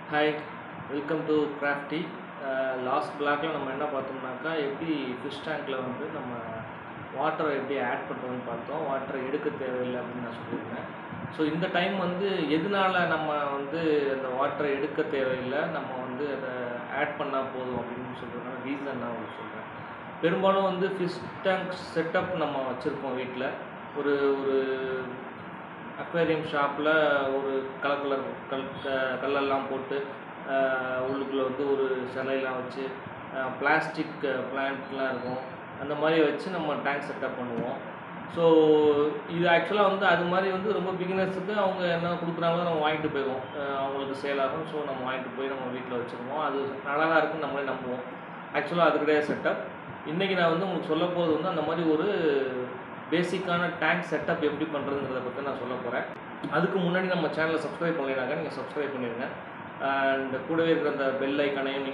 hi welcome to crafty last பிளாக்ல நம்ம என்ன பார்த்தோம்னாக்கா எப்படி ஃபிஷ் டேங்க்கில் வந்து நம்ம வாட்டரை எப்படி ஆட் பண்ணுறதுன்னு பார்த்தோம் வாட்டரை எடுக்க தேவையில்லை அப்படின்னு நான் சொல்லியிருந்தேன் ஸோ இந்த டைம் வந்து எதனால நம்ம வந்து அந்த வாட்டரை எடுக்க தேவையில்லை நம்ம வந்து அதை ஆட் பண்ணால் போதும் அப்படின்னு சொல்கிறதுனால ரீசன் நான் உங்களுக்கு சொல்கிறேன் பெரும்பாலும் வந்து ஃபிஷ் டேங்க் செட்டப் நம்ம வச்சுருப்போம் வீட்டில் ஒரு ஒரு அக்வேரியம் ஷாப்பில் ஒரு கலர் கலர் கல் க- கல்லெல்லாம் போட்டு ஆஹ், உள்ளுக்குள்ளே வந்து ஒரு சிலையெல்லாம் வச்சு பிளாஸ்டிக் பிளான்ட்லாம் இருக்கும் அந்த மாதிரி வச்சு நம்ம டேங்க் செட்டப் பண்ணுவோம் ஸோ இது ஆக்சுவலாக வந்து அது மாதிரி வந்து ரொம்ப பிகினர்ஸுக்கு அவங்க என்ன கொடுக்குறாங்களோ நம்ம வாங்கிட்டு போயிடுவோம் ஆஹ், அவங்களுக்கு சேல் ஆகும் ஸோ நம்ம வாங்கிட்டு போய் நம்ம வீட்டில் வச்சுருவோம் அது அழகாக இருக்குன்னு நம்மளே நம்புவோம் ஆக்சுவலாக அது கிடையாது செட்டப் இன்றைக்கி நான் வந்து உங்களுக்கு சொல்ல போகிறது வந்து அந்த மாதிரி ஒரு பேசிக்கான டேங்க் செட்டப் எப்படி பண்ணுறதுங்கிறத பற்றி நான் சொல்ல போகிறேன் அதுக்கு முன்னாடி நம்ம சேனலை சப்ஸ்கிரைப் பண்ணலைனாக்கா நீங்கள் சப்ஸ்கிரைப் பண்ணிடுங்க அண்ட் கூடவே இருக்கிற அந்த பெல் ஐக்கனையும்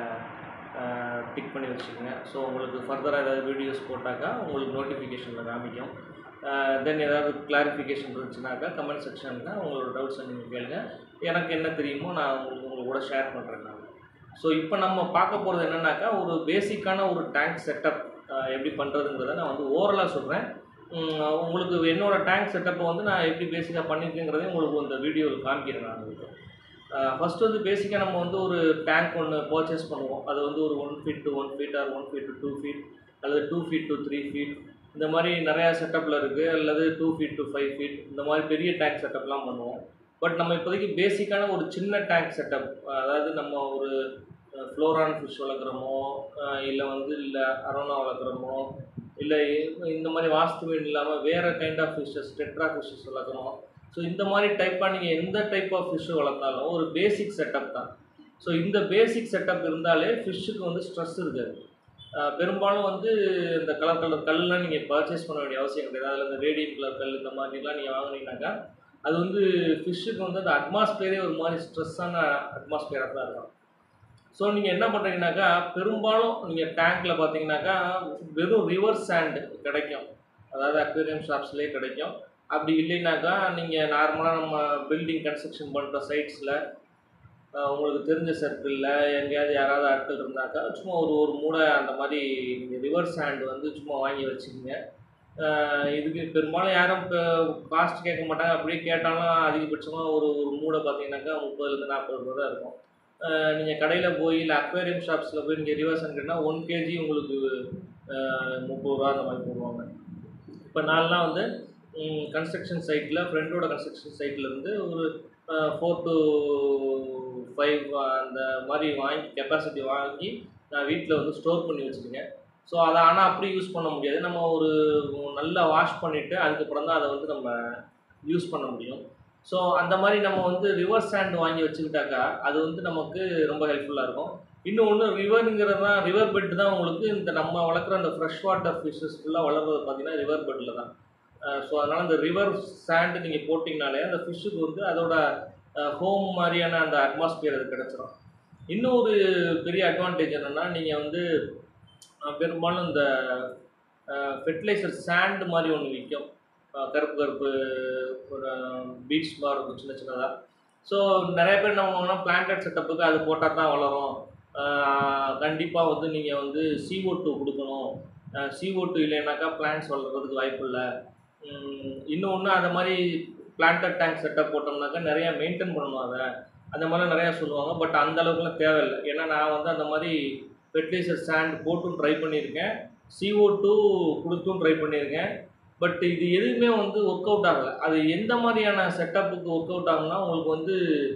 நீங்கள் டிக் பண்ணி வச்சுக்கோங்க ஸோ உங்களுக்கு ஃபர்தராக ஏதாவது வீடியோஸ் போட்டாக்கா உங்களுக்கு நோட்டிஃபிகேஷனில் காமிக்கும் தென் ஏதாவது கிளாரிஃபிகேஷன் இருந்துச்சுனாக்கா கமெண்ட் செக்ஷனில் உங்களோட டவுட்ஸை நீங்கள் கேளுங்க எனக்கு என்ன தெரியுமோ நான் உங்களுக்கு உங்களுக்கு கூட ஷேர் பண்ணுறேன் நான் ஸோ இப்போ நம்ம பார்க்க போகிறது என்னன்னாக்கா ஒரு பேசிக்கான ஒரு டேங்க் செட்டப் எப்படி பண்ணுறதுங்கிறத நான் வந்து ஓரலாக சொல்கிறேன் உங்களுக்கு என்னோட டேங்க் செட்டப்பை வந்து நான் எப்படி பேசிக்காக பண்ணியிருக்கேங்கிறதையும் உங்களுக்கு இந்த வீடியோவில் காமிக்கிறேன் நான் உங்களுக்கு ஃபஸ்ட்டு வந்து பேசிக்காக நம்ம வந்து ஒரு டேங்க் ஒன்று பர்ச்சேஸ் பண்ணுவோம் அது வந்து ஒரு one feet to one feet or one feet to two feet அல்லது two feet to three feet இந்த மாதிரி நிறையா செட்டப்பில் இருக்குது அல்லது two feet to five feet இந்த மாதிரி பெரிய டேங்க் செட்டப்லாம் பண்ணுவோம் பட் நம்ம இப்போதைக்கு பேசிக்கான ஒரு சின்ன டேங்க் செட்டப் அதாவது நம்ம ஒரு ஃப்ளோரான் ஃபிஷ் வளர்க்குறோமோ இல்லை வந்து இல்லை அரோனா வளர்க்குறோமோ இல்லை இந்த மாதிரி வாஸ்து மீன் இல்லாமல் வேறு kind of fishes tetra fishes வளர்க்குறோம் ஸோ இந்த மாதிரி டைப்பாக நீங்கள் எந்த டைப் ஆஃப் ஃபிஷ்ஷு வளர்த்தாலும் ஒரு பேசிக் செட்டப் தான் ஸோ இந்த பேசிக் செட்டப் இருந்தாலே ஃபிஷ்ஷுக்கு வந்து ஸ்ட்ரெஸ் இருக்காது ஆஹ் பெரும்பாலும் வந்து இந்த கலர் கலர் கல்லாம் நீங்கள் பர்ச்சேஸ் பண்ண வேண்டிய அவசியம் கிடையாது அதில் இந்த ரேடியம் கலர் கல் இந்த மாதிரிலாம் நீங்கள் வாங்குனீங்கன்னாக்கா அது வந்து ஃபிஷ்ஷுக்கு வந்து அந்த அட்மாஸ்பியரே ஒரு மாதிரி ஸ்ட்ரெஸ்ஸான அட்மாஸ்பியராக தான் இருக்கும் ஸோ நீங்கள் என்ன பண்ணுறீங்கனாக்கா பெரும்பாலும் நீங்கள் டேங்க்கில் பார்த்தீங்கன்னாக்கா வெறும் ரிவர் சாண்ட் கிடைக்கும் அதாவது அக்வேரியம் ஷாப்ஸ்லேயே கிடைக்கும் அப்படி இல்லைனாக்கா நீங்கள் நார்மலாக நம்ம பில்டிங் கன்ஸ்ட்ரக்ஷன் பண்ணுற சைட்ஸில் உங்களுக்கு தெரிஞ்ச சர்க்கிளில் எங்கேயாவது யாராவது ஆட்கள் இருந்தாக்கா சும்மா ஒரு ஒரு மூடை அந்த மாதிரி நீங்கள் ரிவர் சாண்ட் வந்து சும்மா வாங்கி வச்சுக்கோங்க ஆஹ் இதுக்கு பெரும்பாலும் யாரும் இப்போ காஸ்ட் கேட்க மாட்டாங்க அப்படியே கேட்டாலும் அதிகபட்சமாக ஒரு ஒரு மூடை பார்த்தீங்கன்னாக்கா முப்பதுலேருந்து நாற்பது ரூபா தான் இருக்கும் நீங்கள் கடையில் போய் இல்லை அக்வேரியம் ஷாப்ஸில் போய் நீங்கள் ரிவர்ஸ் கேட்டால் ஒன் கேஜி உங்களுக்கு ஆஹ் முப்பது ரூபா அந்த மாதிரி போடுவாங்க இப்போ நான்லாம் வந்து கன்ஸ்ட்ரக்ஷன் சைட்டில் ஃப்ரெண்டோட கன்ஸ்ட்ரக்ஷன் சைட்டில் இருந்து ஒரு ஃபோர் டு ஃபைவ் அந்த மாதிரி வாங்கி கெப்பாசிட்டி வாங்கி நான் வீட்டில் வந்து ஸ்டோர் பண்ணி வச்சுருக்கேன் ஸோ அதை ஆனால் அப்படி யூஸ் பண்ண முடியாது நம்ம ஒரு நல்லா வாஷ் பண்ணிவிட்டு அதுக்கப்புறம் தான் அதை வந்து நம்ம யூஸ் பண்ண முடியும் ஸோ அந்த மாதிரி நம்ம வந்து ரிவர் சாண்ட் வாங்கி வச்சுக்கிட்டாக்கா அது வந்து நமக்கு ரொம்ப ஹெல்ப்ஃபுல்லாக இருக்கும் இன்னும் ஒன்று ரிவருங்கிறது தான் ரிவர் பெட் தான் உங்களுக்கு இந்த நம்ம வளர்க்குற அந்த ஃப்ரெஷ் வாட்டர் ஃபிஷ்ஷஸ் ஃபுல்லாக வளர்றது பார்த்தீங்கன்னா ரிவர் பெட்டில் தான் ஸோ அதனால் அந்த ரிவர் சாண்ட் நீங்கள் போட்டிங்கனாலே அந்த ஃபிஷ்ஷுக்கு வந்து அதோட ஹோம் மாதிரியான அந்த அட்மாஸ்பியர் அது கிடச்சிரும் இன்னும் ஒரு பெரிய அட்வான்டேஜ் என்னென்னா நீங்கள் வந்து அஹ், பெரும்பாலும் இந்த ஃபெர்டிலைசர் சாண்ட் மாதிரி ஒன்று விற்கும் அஹ், கருப்பு கருப்பு ஒரு பீட்ஸ் மாதிரி இருக்கும் சின்ன சின்னதாக ஸோ நிறைய பேர் என்ன பண்ணுவாங்கன்னா பிளான்டட் செட்டப்புக்கு அது போட்டால் தான் வளரும் கண்டிப்பாக வந்து நீங்கள் வந்து CO2 டூ கொடுக்கணும் CO2 டூ இல்லைனாக்கா பிளான்ஸ் வளர்கிறதுக்கு வாய்ப்பு இல்லை இன்னொன்று அந்த மாதிரி பிளான்டட் டேங்க் செட்டப் போட்டோம்னாக்கா நிறையா மெயின்டைன் பண்ணணும் அதை அந்த மாதிரிலாம் நிறையா சொல்லுவாங்க பட் அந்த அளவுக்குலாம் தேவையில்லை ஏன்னா நான் வந்து அந்த மாதிரி ஃபெர்டிலைசர் சாண்ட் போட்டும் ட்ரை பண்ணியிருக்கேன் CO2 டூ கொடுத்தும் ட்ரை பண்ணியிருக்கேன் பட் இது எதுவுமே வந்து ஒர்க் அவுட் ஆகலை அது எந்த மாதிரியான செட்டப்புக்கு ஒர்க் அவுட் ஆகும்னா உங்களுக்கு வந்து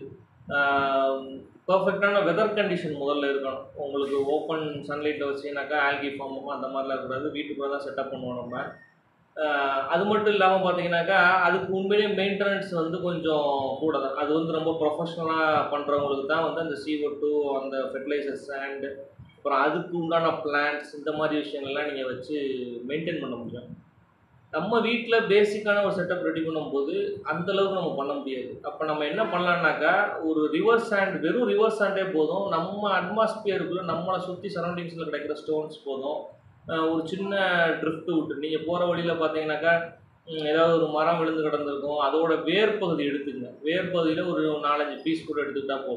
பர்ஃபெக்டான வெதர் கண்டிஷன் முதல்ல இருக்கணும் உங்களுக்கு ஓப்பன் சன்லைட்டில் வச்சிங்கனாக்கா ஆல்கி ஃபார்ம் அந்த மாதிரிலாம் இருக்கக்கூடாது வீட்டுக்குள்ளே தான் செட்டப் பண்ணுவோம் நம்ம ஆஹ் அது மட்டும் இல்லாமல் பார்த்தீங்கன்னாக்கா அதுக்கு உண்மையிலேயே மெயின்டெனன்ஸ் வந்து கொஞ்சம் கூட தான் அது வந்து ரொம்ப ப்ரொஃபஷ்னலாக பண்ணுறவங்களுக்கு தான் வந்து அந்த CO2 டூ அந்த ஃபெர்டிலைசர் சாண்ட் அப்புறம் அதுக்கு உண்டான பிளான்ட்ஸ் இந்த மாதிரி விஷயங்கள்லாம் நீங்கள் வச்சு மெயின்டைன் பண்ண முடியும் நம்ம வீட்டில் பேசிக்கான ஒரு செட்டப் ரெடி பண்ணும்போது அந்த அளவுக்கு நம்ம பண்ண முடியாது அப்போ நம்ம என்ன பண்ணலாம்னாக்கா ஒரு ரிவர் சாண்ட் வெறும் ரிவர் சாண்டே போதும் நம்ம அட்மாஸ்பியருக்குள்ளே நம்மளை சுற்றி சரௌண்டிங்ஸில் கிடைக்கிற ஸ்டோன்ஸ் போதும் அஹ் ஒரு சின்ன ட்ரிஃப்ட் விட்டு நீங்கள் போகிற வழியில் பார்த்தீங்கன்னாக்கா ம், ஏதாவது ஒரு மரம் விழுந்து கிடந்திருக்கும் அதோட வேர் பகுதி எடுத்துக்கங்க வேர் பகுதியில் ஒரு நாலஞ்சு பீஸ் கூட எடுத்துக்கிட்டா போதும்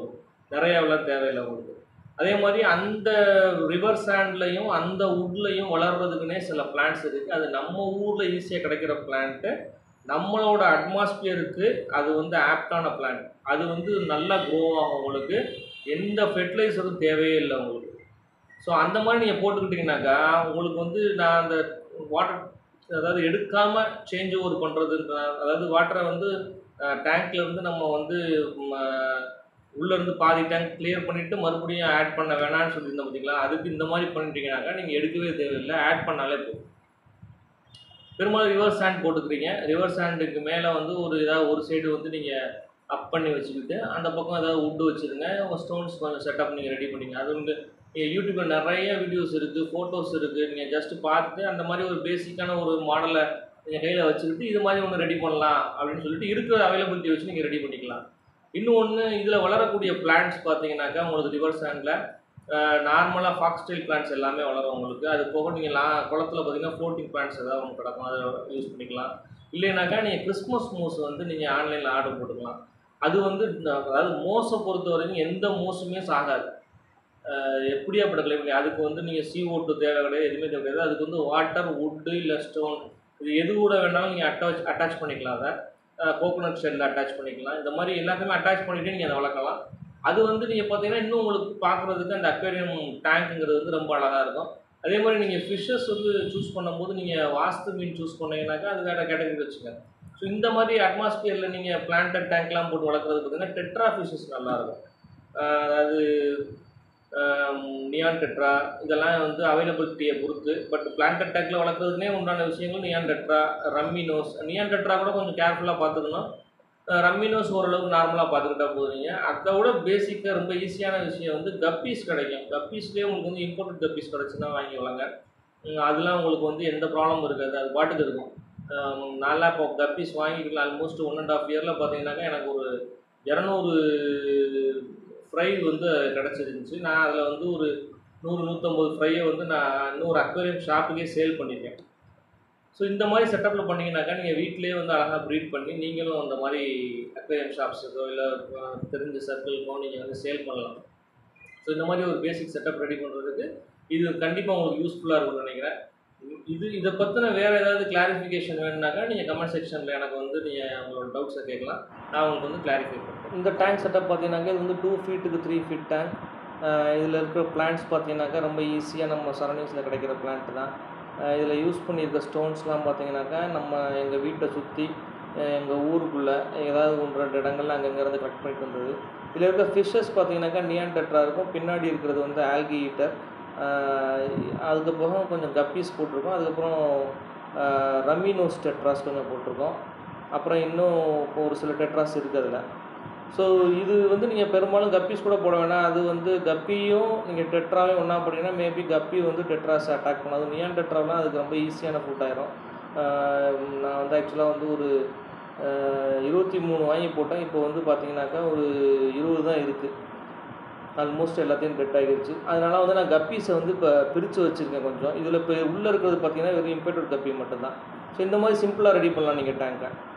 நிறையாவெல்லாம் தேவையில்லை உங்களுக்கு அதே மாதிரி அந்த ரிவர் சாண்ட்லையும் அந்த வுட்லையும் வளர்றதுக்குன்னே சில பிளான்ட்ஸ் இருக்குது அது நம்ம ஊரில் ஈஸியாக கிடைக்கிற பிளான்ட்டு நம்மளோட அட்மாஸ்பியருக்கு அது வந்து ஆப்டான பிளான்ட் அது வந்து நல்லா க்ரோ ஆகும் உங்களுக்கு எந்த ஃபெர்டிலைசரும் தேவையே இல்லை உங்களுக்கு ஸோ அந்த மாதிரி நீங்கள் போட்டுக்கிட்டிங்கனாக்கா உங்களுக்கு வந்து நான் அந்த வாட்டர் அதாவது எடுக்காமல் சேஞ்ச் ஓவர் பண்ணுறதுன்ற அதாவது வாட்டரை வந்து டேங்க்ல இருந்து நம்ம வந்து ம, உள்ள இருந்து பாதி டேங்க் கிளியர் பண்ணிட்டு மறுபடியும் ஆட் பண்ண வேணாம்னு சொல்லியிருந்தோம் பார்த்தீங்களா அதுக்கு இந்த மாதிரி பண்ணிட்டீங்கனாக்கா நீங்கள் எடுக்கவே தேவையில்லை ஆட் பண்ணாலே போதும் பெரும்பாலும் ரிவர் சாண்ட் போட்டுக்கிறீங்க ரிவர் சாண்டுக்கு மேலே வந்து ஒரு ஏதாவது ஒரு சைடு வந்து நீங்கள் அப் பண்ணி வச்சுக்கிட்டு அந்த பக்கம் ஏதாவது வுட்டு வச்சுருங்க ஸ்டோன்ஸ் கொஞ்சம் செட்டப் நீங்கள் ரெடி பண்ணிங்க அது வந்து நீங்கள் யூடியூப்பில் நிறைய வீடியோஸ் இருக்குது ஃபோட்டோஸ் இருக்குது நீங்கள் ஜஸ்ட் பார்த்துட்டு அந்த மாதிரி ஒரு பேசிக்கான ஒரு மாடலை நீங்கள் கையில் வச்சுக்கிட்டு இது மாதிரி ஒன்று ரெடி பண்ணலாம் அப்படின்னு சொல்லிட்டு இருக்கிற அவைலபிலிட்டி வச்சு நீங்கள் ரெடி பண்ணிக்கலாம் இன்னும் ஒன்று இதில் வளரக்கூடிய பிளான்ட்ஸ் பார்த்தீங்கன்னாக்கா உங்களுக்கு ரிவர் சாண்டில் நார்மலாக ஃபாக்ஸ்டைல் பிளான்ட்ஸ் எல்லாமே வளரும் உங்களுக்கு அது போக நீங்கள் லா குளத்துல பார்த்தீங்கன்னா ஃப்ளோட்டிங் பிளான்ட்ஸ் ஏதாவது ஒன்று கிடக்கும் அதை யூஸ் பண்ணிக்கலாம் இல்லைனாக்கா நீங்கள் கிறிஸ்மஸ் மூஸ் வந்து நீங்கள் ஆன்லைனில் ஆர்டர் போட்டுக்கலாம் அது வந்து இந்த- அதாவது மோஸை பொறுத்த வரைக்கும் எந்த மோஸுமே சாகாது அஹ் எப்படியாப்பட்ட கிளைமேட் அதுக்கு வந்து நீங்கள் சி ஓட்டு தேவை கிடையாது எதுவுமே தேவை கிடையாது அதுக்கு வந்து வாட்டர் வுட்டு இல்லை ஸ்டோன் இது எது கூட வேணாலும் நீங்கள் அட்டாச் அட்டாச் பண்ணிக்கலாம் அதை கோகோனட் ஷெல்லில் அட்டாச் பண்ணிக்கலாம் இந்த மாதிரி எல்லாத்தையுமே அட்டாச் பண்ணிவிட்டு நீங்கள் அதை வளர்க்கலாம் அது வந்து நீங்கள் பார்த்தீங்கன்னா இன்னும் உங்களுக்கு பார்க்குறதுக்கு அந்த அக்வேரியம் டேங்க்குங்கிறது வந்து ரொம்ப அழகாக இருக்கும் அதே மாதிரி நீங்கள் ஃபிஷ்ஷஸ் வந்து சூஸ் பண்ணும்போது நீங்கள் வாஸ்து மீன் சூஸ் பண்ணீங்கன்னாக்கா அது வேறு கேட்டகரி வச்சுங்க ஸோ இந்த மாதிரி அட்மாஸ்பியரில் நீங்கள் பிளான்டட் டேங்க்லாம் போட்டு வளர்க்குறது பார்த்தீங்கன்னா டெட்ரா ஃபிஷ்ஷஸ் நல்லாயிருக்கும் அதாவது நியான் டெட்ரா இதெல்லாம் வந்து அவைலபிலிட்டியை பொறுத்து பட் பிளான்டட் டேங்கில் வளர்க்குறதுனே உண்டான விஷயங்கள் neon tetra rummynose neon tetra கூட கொஞ்சம் கேர்ஃபுல்லாக பார்த்துக்கணும் அஹ் ரம்மினோஸ் ஓரளவுக்கு நார்மலாக பார்த்துக்கிட்டா போதுங்க அதை விட பேசிக்காக ரொம்ப ஈஸியான விஷயம் வந்து கப்பீஸ் கிடைக்கும் கப்பீஸ்லேயே உங்களுக்கு வந்து இம்போர்ட்டட் கப்பீஸ் கிடச்சுன்னா வாங்கி வளங்க உம் அதெல்லாம் உங்களுக்கு வந்து எந்த ப்ராப்ளமும் இருக்காது அது பாட்டுக்கு இருக்கும் அஹ் நல்லா இப்போ கப்பீஸ் வாங்கிக்கலாம் ஆல்மோஸ்ட் ஒன் அண்ட் ஆஃப் இயரில் பார்த்தீங்கன்னாக்கா எனக்கு ஒரு இரநூறு ஃப்ரை வந்து கிடச்சிருந்துச்சு நான் அதில் வந்து ஒரு நூறு நூற்றம்பது ஃப்ரையை வந்து நான் இன்னொரு அக்வேரியம் ஷாப்புக்கே சேல் பண்ணியிருக்கேன் ஸோ இந்த மாதிரி செட்டப்பில் பண்ணீங்கன்னாக்கா நீங்கள் வீட்டிலேயே வந்து அழகாக ப்ரீட் பண்ணி நீங்களும் அந்த மாதிரி அக்வேரியம் ஷாப்ஸுக்கோ இல்லை தெரிஞ்ச சர்க்கிள்க்கோ நீங்கள் வந்து சேல் பண்ணலாம் ஸோ இந்த மாதிரி ஒரு பேசிக் செட்டப் ரெடி பண்ணுறதுக்கு இது கண்டிப்பாக உங்களுக்கு யூஸ்ஃபுல்லாக இருக்கும்னு நினைக்கிறேன் இது இதை பற்றின வேறு ஏதாவது கிளாரிஃபிகேஷன் வேணும்னாக்கா நீங்கள் கமெண்ட் செக்ஷனில் எனக்கு வந்து நீங்கள் உங்களோட டவுட்ஸை கேட்கலாம் நான் உங்களுக்கு வந்து கிளாரிஃபை பண்ணுறேன் இந்த டேங்க் செட்டப் பார்த்தீங்கன்னாக்கா இது வந்து டூ ஃபீட்டுக்கு த்ரீ ஃபீட் டேங்க் இதில் இருக்கிற பிளான்ட்ஸ் பார்த்தீங்கன்னாக்கா ரொம்ப ஈஸியாக நம்ம சரௌண்டிங்ஸில் கிடைக்கிற பிளான்ட் தான் இதில் யூஸ் பண்ணியிருக்க ஸ்டோன்ஸ்லாம் பார்த்தீங்கன்னாக்கா நம்ம எங்கள் வீட்டை சுற்றி எங்கள் ஊருக்குள்ளே ஏதாவது ஒன்று ரெண்டு இடங்கள்ல அங்கங்கே இருந்து கட் பண்ணிட்டு வந்தது இதில் இருக்க ஃபிஷ்ஷஸ் பார்த்தீங்கன்னாக்கா நியான் டெட்ரா இருக்கும் பின்னாடி இருக்கிறது வந்து ஆல்கி ஈட்டர் அதுக்கு போக கொஞ்சம் கப்பீஸ் போட்டிருக்கோம் அதுக்கப்புறம் ரம்மினோஸ் டெட்ராஸ் கொஞ்சம் போட்டிருக்கோம் அப்புறம் இன்னும் இப்போ ஒரு சில டெட்ராஸ் இருக்குது அதில் ஸோ இது வந்து நீங்கள் பெரும்பாலும் கப்பீஸ் கூட போட வேணாம் அது வந்து கப்பியும் நீங்கள் டெட்ராவையும் ஒன்றா போட்டிங்கன்னா மேபி கப்பி வந்து டெட்ராஸ் அட்டாக் பண்ணாது நியான் டெட்ராலாம் அதுக்கு ரொம்ப ஈஸியான ஃபுட் ஆயிரும் ஆஹ் நான் வந்து ஆக்சுவலாக வந்து ஒரு ஆஹ் இருபத்தி மூணு வாங்கி போட்டேன் இப்போ வந்து பார்த்தீங்கன்னாக்கா ஒரு இருபது தான் இருக்குது ஆல்மோஸ்ட் எல்லாத்தையும் டெட் ஆகிருச்சு அதனால வந்து நான் கப்பீஸை வந்து இப்போ பிரித்து வச்சுருக்கேன் கொஞ்சம் இதில் இப்போ உள்ளே இருக்கிறது பார்த்தீங்கன்னா வெறும் இம்பேட்டட் கப்பி மட்டும்தான் ஸோ இந்த மாதிரி சிம்பிளாக ரெடி பண்ணலாம் நீங்கள் டேங்கை